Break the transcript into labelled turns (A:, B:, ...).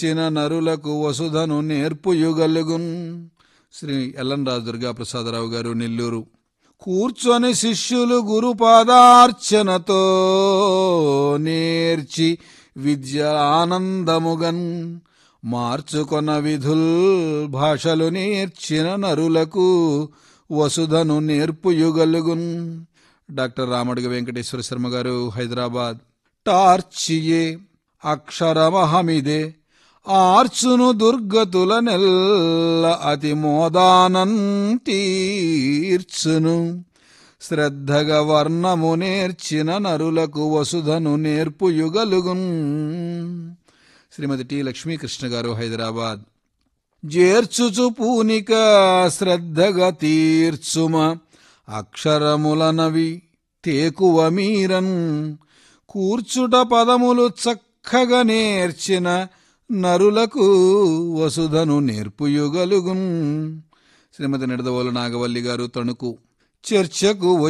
A: చిన్న నరులకు వసుధను నేర్పుయుగలుగున్ శ్రీ ఎల్ఎన్ రాజు దుర్గాప్రసాదరావు గారు నెల్లూరు కూర్చొని శిష్యులు గురుపాదార్చనతో నేర్చి విద్య ఆనందముగన్ మార్చుకొన విధుల్ భాషలు నేర్చిన నరులకు వసుధను నేర్పుయుగలుగున్ డాక్టర్ రామడుగ వెంకటేశ్వర శర్మ గారు హైదరాబాద్ టార్చియే అక్షరమహమిదే ఆర్చును దుర్గతుల నెల్ల అతి మోదానం తీర్చును శ్రద్ధగా వర్ణము నేర్చిన నరులకు వసుధను నేర్పుయుగలుగున్ శ్రీమతి టి లక్ష్మీకృష్ణ గారు హైదరాబాద్ జేర్చుచు పూనిక శ్రద్ధగా తీర్చుమ అక్షరములనవి తేకువ మీరన్ కూర్చుట పదములు చక్కగా నేర్చిన నరులకు వసుధను నేర్పుయుగలుగున్ శ్రీమతి నిడదవోలు నాగవల్లి గారు తణుకు చర్చకు